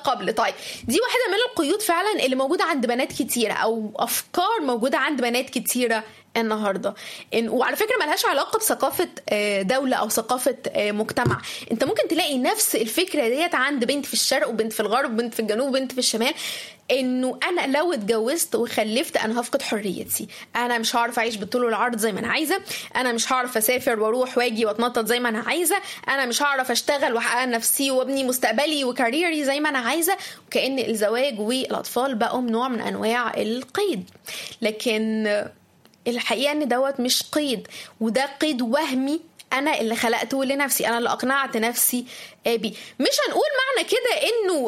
قبل طيب دي واحده من القيود فعلا اللي موجوده عند بنات كتيره او افكار موجوده عند بنات كتيره النهارده إن وعلى فكره ملهاش علاقه بثقافه آه، دوله او ثقافه آه، مجتمع انت ممكن تلاقي نفس الفكره ديت عند بنت في الشرق وبنت في الغرب وبنت في الجنوب وبنت في الشمال انه انا لو اتجوزت وخلفت انا هفقد حريتي انا مش هعرف اعيش بالطول والعرض زي ما انا عايزه انا مش هعرف اسافر واروح واجي واتنطط زي ما انا عايزه انا مش هعرف اشتغل واحقق نفسي وابني مستقبلي وكاريري زي ما انا عايزه وكان الزواج والاطفال بقوا نوع من انواع القيد لكن الحقيقه ان دوت مش قيد وده قيد وهمي انا اللي خلقته لنفسي انا اللي اقنعت نفسي بيه مش هنقول معنى كده انه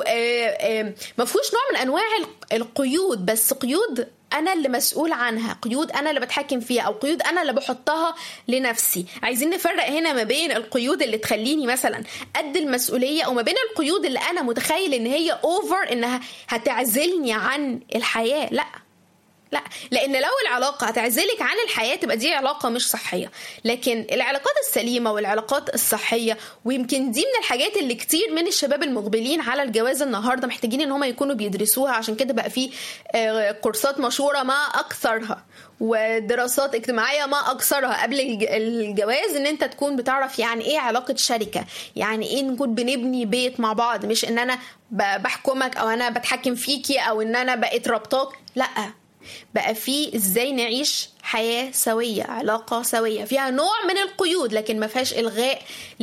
ما فيهوش نوع من انواع القيود بس قيود انا اللي مسؤول عنها قيود انا اللي بتحكم فيها او قيود انا اللي بحطها لنفسي عايزين نفرق هنا ما بين القيود اللي تخليني مثلا قد المسؤوليه وما بين القيود اللي انا متخيل ان هي اوفر انها هتعزلني عن الحياه لا لا لان لو العلاقه هتعزلك عن الحياه تبقى دي علاقه مش صحيه لكن العلاقات السليمه والعلاقات الصحيه ويمكن دي من الحاجات اللي كتير من الشباب المقبلين على الجواز النهارده محتاجين ان هم يكونوا بيدرسوها عشان كده بقى في كورسات مشهوره ما اكثرها ودراسات اجتماعيه ما اكثرها قبل الجواز ان انت تكون بتعرف يعني ايه علاقه شركه يعني ايه نكون بنبني بيت مع بعض مش ان انا بحكمك او انا بتحكم فيكي او ان انا بقيت ربطاك لا بقى في ازاي نعيش حياه سويه علاقه سويه فيها نوع من القيود لكن ما فيهاش الغاء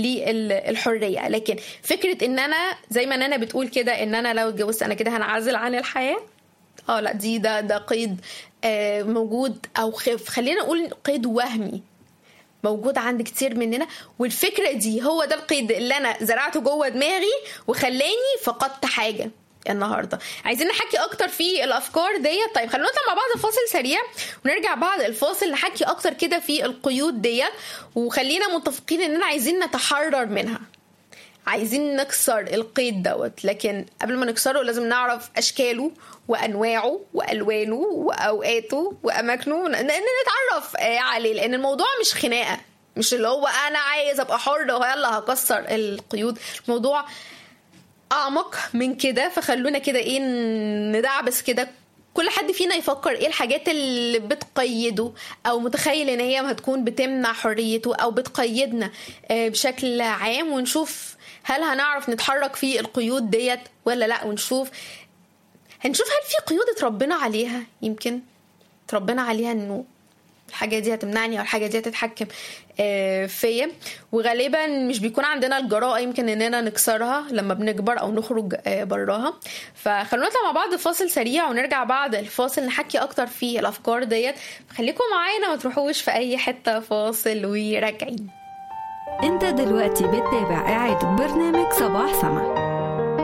للحريه لكن فكره ان انا زي ما انا بتقول كده ان انا لو اتجوزت انا كده هنعزل عن الحياه اه لا دي ده ده قيد آه موجود او خف خلينا نقول قيد وهمي موجود عند كتير مننا والفكره دي هو ده القيد اللي انا زرعته جوه دماغي وخلاني فقدت حاجه النهارده عايزين نحكي اكتر في الافكار ديت طيب خلونا نطلع مع بعض فاصل سريع ونرجع بعد الفاصل نحكي اكتر كده في القيود ديت وخلينا متفقين اننا عايزين نتحرر منها عايزين نكسر القيد دوت لكن قبل ما نكسره لازم نعرف اشكاله وانواعه والوانه واوقاته واماكنه نتعرف عليه لان الموضوع مش خناقه مش اللي هو انا عايز ابقى حر ويلا هكسر القيود الموضوع اعمق من كده فخلونا كده ايه ندعبس كده كل حد فينا يفكر ايه الحاجات اللي بتقيده او متخيل ان هي هتكون بتمنع حريته او بتقيدنا بشكل عام ونشوف هل هنعرف نتحرك في القيود ديت ولا لا ونشوف هنشوف هل في قيود اتربينا عليها يمكن اتربينا عليها انه الحاجه دي هتمنعني او الحاجه دي هتتحكم فيا وغالبا مش بيكون عندنا الجراءه يمكن اننا نكسرها لما بنكبر او نخرج براها فخلونا نطلع مع بعض فاصل سريع ونرجع بعد الفاصل نحكي اكتر في الافكار ديت خليكم معانا ما تروحوش في اي حته فاصل وراجعين انت دلوقتي بتتابع اعاده برنامج صباح سما